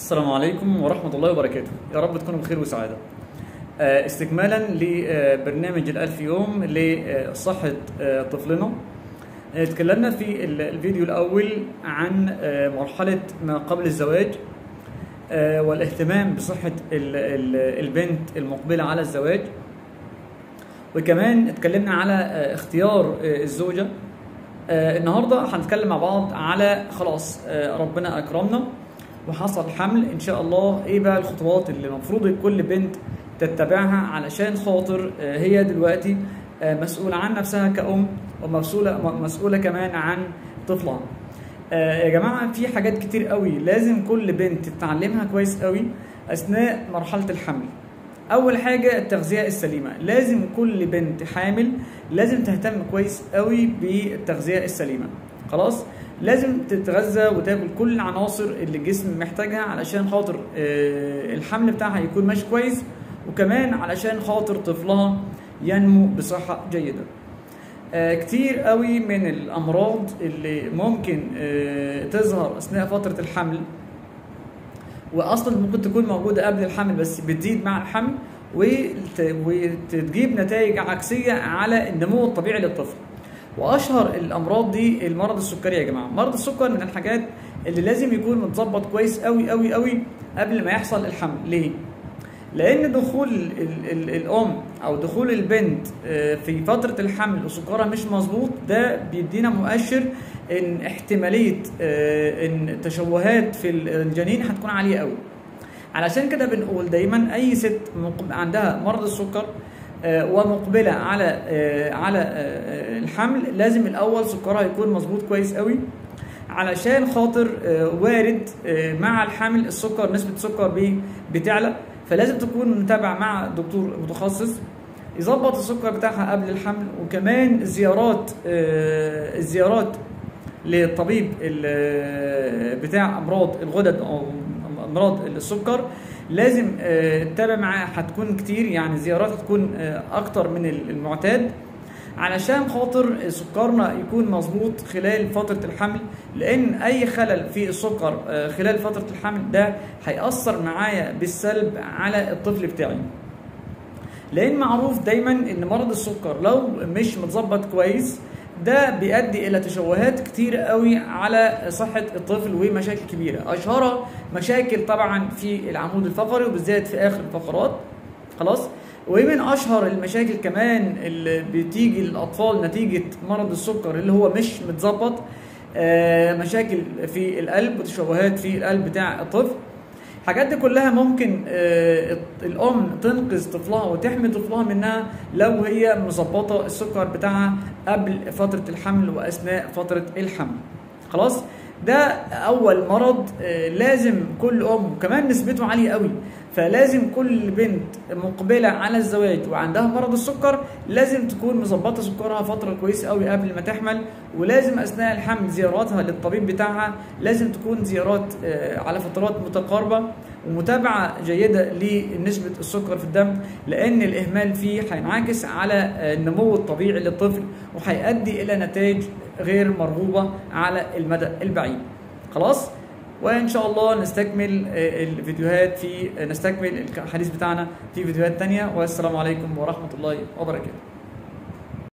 السلام عليكم ورحمة الله وبركاته يا رب تكونوا بخير وسعادة آه، استكمالا لبرنامج الألف يوم لصحة آه، طفلنا آه، اتكلمنا في ال- الفيديو الأول عن آه، مرحلة ما قبل الزواج آه، والاهتمام بصحة ال- ال- البنت المقبلة على الزواج وكمان اتكلمنا على آه، اختيار آه، الزوجة آه، النهارده هنتكلم مع بعض على خلاص آه، ربنا اكرمنا وحصل حمل ان شاء الله ايه بقى الخطوات اللي المفروض كل بنت تتبعها علشان خاطر آه، هي دلوقتي آه، مسؤولة عن نفسها كأم ومسؤولة م- مسؤولة كمان عن طفلها آه، يا جماعة في حاجات كتير قوي لازم كل بنت تتعلمها كويس قوي أثناء مرحلة الحمل اول حاجه التغذيه السليمه لازم كل بنت حامل لازم تهتم كويس قوي بالتغذيه السليمه خلاص لازم تتغذى وتاكل كل العناصر اللي الجسم محتاجها علشان خاطر آه، الحمل بتاعها يكون ماشي كويس وكمان علشان خاطر طفلها ينمو بصحه جيده آه، كتير قوي من الامراض اللي ممكن آه، تظهر اثناء فتره الحمل واصلا ممكن تكون موجوده قبل الحمل بس بتزيد مع الحمل وت- وتجيب نتائج عكسيه على النمو الطبيعي للطفل واشهر الامراض دي المرض السكري يا جماعه مرض السكر من الحاجات اللي لازم يكون متظبط كويس قوي قوي قوي قبل ما يحصل الحمل ليه لان دخول ال ال الام او دخول البنت آه، في فتره الحمل وسكرها مش مظبوط ده بيدينا مؤشر ان احتماليه آه، ان تشوهات في الجنين هتكون عاليه قوي علشان كده بنقول دايما اي ست مق- عندها مرض السكر آه، ومقبله على آه، على آه، الحمل لازم الاول سكرها يكون مظبوط كويس قوي علشان خاطر آه، وارد آه، مع الحمل السكر نسبه السكر بي- بتعلى فلازم تكون متابعه مع دكتور متخصص يظبط السكر بتاعها قبل الحمل وكمان زيارات آه، الزيارات للطبيب ال- بتاع امراض الغدد او امراض السكر لازم آه، تتابع معاه هتكون كتير يعني زيارات هتكون آه، اكتر من المعتاد علشان خاطر سكرنا يكون مظبوط خلال فترة الحمل لأن أي خلل في السكر آه، خلال فترة الحمل ده هيأثر معايا بالسلب على الطفل بتاعي لان معروف دايما ان مرض السكر لو مش متظبط كويس ده بيؤدي الى تشوهات كتير قوي على صحه الطفل ومشاكل كبيره اشهرها مشاكل طبعا في العمود الفقري وبالذات في اخر الفقرات خلاص ومن اشهر المشاكل كمان اللي بتيجي للاطفال نتيجه مرض السكر اللي هو مش متظبط آه، مشاكل في القلب وتشوهات في القلب بتاع الطفل الحاجات دي كلها ممكن آه، الام تنقذ طفلها وتحمي طفلها منها لو هي مظبطه السكر بتاعها قبل فتره الحمل واثناء فتره الحمل خلاص ده اول مرض آه، لازم كل ام وكمان نسبته عاليه قوي فلازم كل بنت مقبله على الزواج وعندها مرض السكر لازم تكون مظبطه سكرها فتره كويسه قوي قبل ما تحمل ولازم اثناء الحمل زياراتها للطبيب بتاعها لازم تكون زيارات آه، على فترات متقاربه ومتابعه جيده لنسبه السكر في الدم لان الاهمال فيه هينعكس على آه، النمو الطبيعي للطفل وهيؤدي الى نتائج غير مرغوبه على المدى البعيد خلاص وان شاء الله نستكمل آه، الفيديوهات في آه، نستكمل الحديث بتاعنا في فيديوهات تانية والسلام عليكم ورحمه الله وبركاته